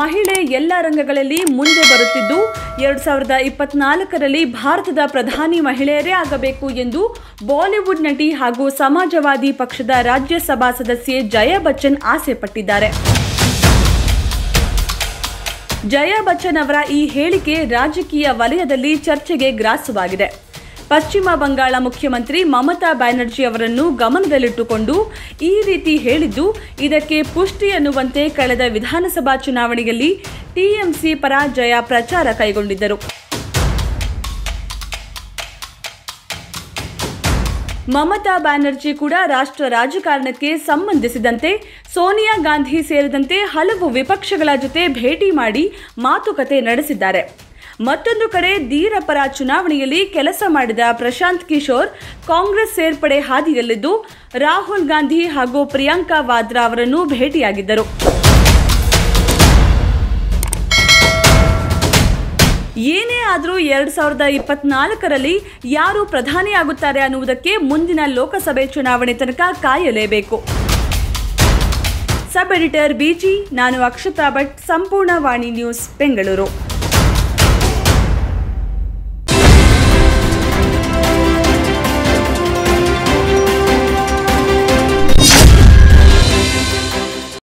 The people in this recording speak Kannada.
ಮಹಿಳೆ ಎಲ್ಲ ರಂಗಗಳಲ್ಲಿ ಮುಂದೆ ಬರುತ್ತಿದ್ದು ಎರಡು ಸಾವಿರದ ಇಪ್ಪತ್ನಾಲ್ಕರಲ್ಲಿ ಭಾರತದ ಪ್ರಧಾನಿ ಮಹಿಳೆಯರೇ ಆಗಬೇಕು ಎಂದು ಬಾಲಿವುಡ್ ನಟಿ ಹಾಗೂ ಸಮಾಜವಾದಿ ಪಕ್ಷದ ರಾಜ್ಯಸಭಾ ಸದಸ್ಯೆ ಜಯಾ ಬಚ್ಚನ್ ಆಸೆ ಪಟ್ಟಿದ್ದಾರೆ ಜಯಾ ಬಚ್ಚನ್ ಅವರ ಈ ಹೇಳಿಕೆ ರಾಜಕೀಯ ವಲಯದಲ್ಲಿ ಚರ್ಚೆಗೆ ಗ್ರಾಸವಾಗಿದೆ ಪಶ್ಚಿಮ ಬಂಗಾಳ ಮುಖ್ಯಮಂತ್ರಿ ಮಮತಾ ಬ್ಯಾನರ್ಜಿ ಅವರನ್ನು ಗಮನದಲ್ಲಿಟ್ಟುಕೊಂಡು ಈ ರೀತಿ ಹೇಳಿದ್ದು ಇದಕ್ಕೆ ಪುಷ್ಟಿ ಅನ್ನುವಂತೆ ಕಳೆದ ವಿಧಾನಸಭಾ ಚುನಾವಣೆಯಲ್ಲಿ ಟಿಎಂಸಿ ಪರ ಜಯಾ ಪ್ರಚಾರ ಕೈಗೊಂಡಿದ್ದರು ಮಮತಾ ಬ್ಯಾನರ್ಜಿ ಕೂಡ ರಾಷ್ಟ್ರ ರಾಜಕಾರಣಕ್ಕೆ ಸಂಬಂಧಿಸಿದಂತೆ ಸೋನಿಯಾ ಗಾಂಧಿ ಸೇರಿದಂತೆ ಹಲವು ವಿಪಕ್ಷಗಳ ಜೊತೆ ಭೇಟಿ ಮಾಡಿ ಮಾತುಕತೆ ನಡೆಸಿದ್ದಾರೆ ಮತ್ತೊಂದು ಕಡೆ ಧೀರ ಪರ ಚುನಾವಣೆಯಲ್ಲಿ ಕೆಲಸ ಮಾಡಿದ ಪ್ರಶಾಂತ್ ಕಿಶೋರ್ ಕಾಂಗ್ರೆಸ್ ಸೇರ್ಪಡೆ ಹಾದಿಯಲ್ಲಿದ್ದು ರಾಹುಲ್ ಗಾಂಧಿ ಹಾಗೂ ಪ್ರಿಯಾಂಕಾ ವಾದ್ರಾ ಅವರನ್ನು ಭೇಟಿಯಾಗಿದ್ದರು ಏನೇ ಆದರೂ ಎರಡು ಸಾವಿರದ ಇಪ್ಪತ್ನಾಲ್ಕರಲ್ಲಿ ಯಾರು ಪ್ರಧಾನಿಯಾಗುತ್ತಾರೆ ಅನ್ನುವುದಕ್ಕೆ ಮುಂದಿನ ಲೋಕಸಭೆ ಚುನಾವಣೆ ತನಕ ಕಾಯಲೇಬೇಕು ಸಬ್ ಎಡಿಟರ್ ಬಿಜಿ ನಾನು ಅಕ್ಷತಾ ಭಟ್ ಸಂಪೂರ್ಣ ವಾಣಿ ನ್ಯೂಸ್ ಬೆಂಗಳೂರು